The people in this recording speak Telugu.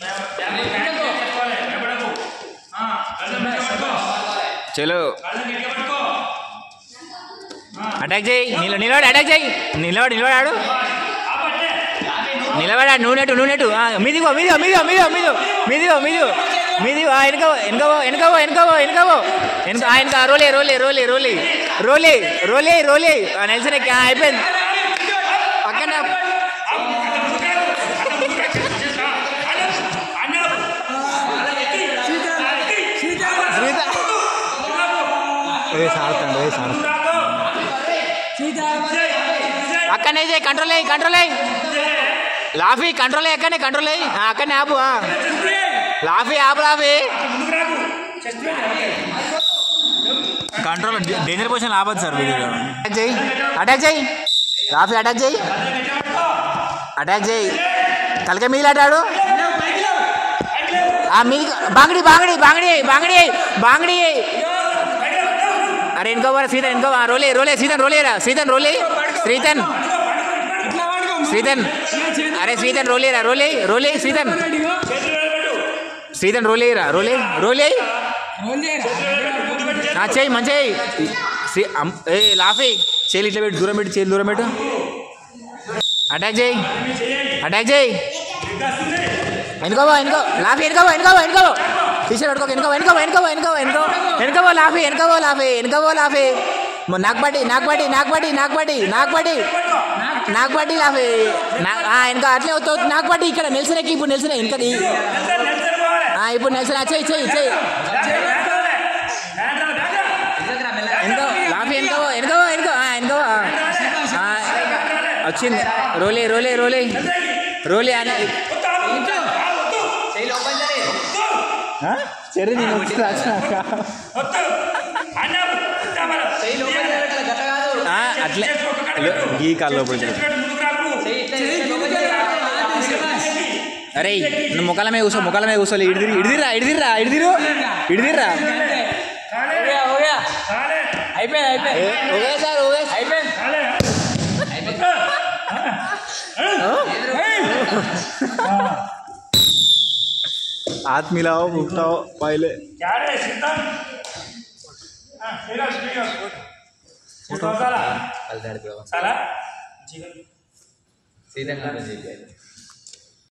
చలో అటాక్ చేయి నిల నిలబడి అటాక్ చేయి నిలబడి నిలబడాడు నిలబడాడు నూనెటు నూనెటు ఆ, మీదిగో మీదిగో మీదిగో మీదిగో మీదిగో మీదిగో మీదిగో మీదిగో ఆ, వెనకవో వెనకవో వెనకవో వెనకవో వెనకవో వెనక ఆ, వెనక రోలే రోలే రోలే రోలే రోలే రోలే రోలే ఆ, నిల్చొని ఎక్కి, ఆ, అయిపోయింది పక్కన శ్రీత ఏ సాడుతాడు ఏ సాడుతాడు అక్కడనే చేయి కంట్రోల్ అయ్యి కంట్రోల్ అయ్యి లాఫీ కంట్రోల్ అయ్యి అక్కడనే కంట్రోల్ అయ్యి ఆ, అక్కడనే ఆపు ఆ. లాఫీ ఆపు లాఫీ కంట్రోల్ డేంజర్ పొజిషన్ ఆపదు సార్ వీడియోలో అటాక్ చేయి అటాక్ చేయి లాఫీ అటాక్ చేయి అటాక్ చేయి తలకే మీలాడాడు ఆ మీది బాంగడి బాంగడి బాంగడి బాంగడి బాంగడి అరే ఇంకో వారు సీతన్ ఇంకో వారు. రోలే రోలే సీతన్ రోలేరా సీతన్ రోలే శ్రీతన్ శ్రీతన్ అరే శ్రీతన్ రోలేరా రోలే రోలే శ్రీతన్ శ్రీతన్ రోలేరా రోలే రోలే నా చేయి మంచి శ్రీ అమ్- ఏ లాఫీ చేయి ఇట్లా పెట్టి దూరం పెట్టి చేయి దూరం పెట్టు అటాక్ చేయి అటాక్ చేయి వెనుకోవో వెనుకో లాఫీ వెనుకోవో వెనుకోవో వెనుకోవో టీషర్ట్ పట్టుకో వెనుకో వెనుకో వెనుకో వెనుకో వెనుకో వెనుకోవో లాఫీ వెనుకోవో లాఫీ వెనుకోవో లాఫీ మొ- నాకు పట్టి నాకు పట్టి నాకు పట్టి నాకు పట్టి నాకు పట్టి నాకు పట్టి లాఫీ నా- ఆ, వెనుక అట్లే వద్దు నాకు పట్టి ఇక్కడ నిల్సనకి ఇప్పుడు నిల్సన వెనుక ఆ, ఇప్పుడు నిల్సన చెయ్యి చెయ్యి చెయ్యి వెనుకో లాఫీ వెనుకోవో వెనుకోవో వెనుకో ఆ, వెనుకోవో ఆ, వచ్చింది రోలే రోలే రోలే రోలే అని సరే నేను వచ్చి రాసినాక అట్లే గీ కాల్ లోపలికి అరే నువ్వు ముఖాల మీద కూర్చో ముఖాల మీద కూర్చోలే ఇడిదిరి ఇడిదిరా ఇడిదిరా ఇడిదిరు ఇడిదిరా అయిపోయింది అయిపోయింది ఓకే సార్ ఓకే అయిపోయింది हाथ मिलाओ उठाओ पहले చాలా सीधा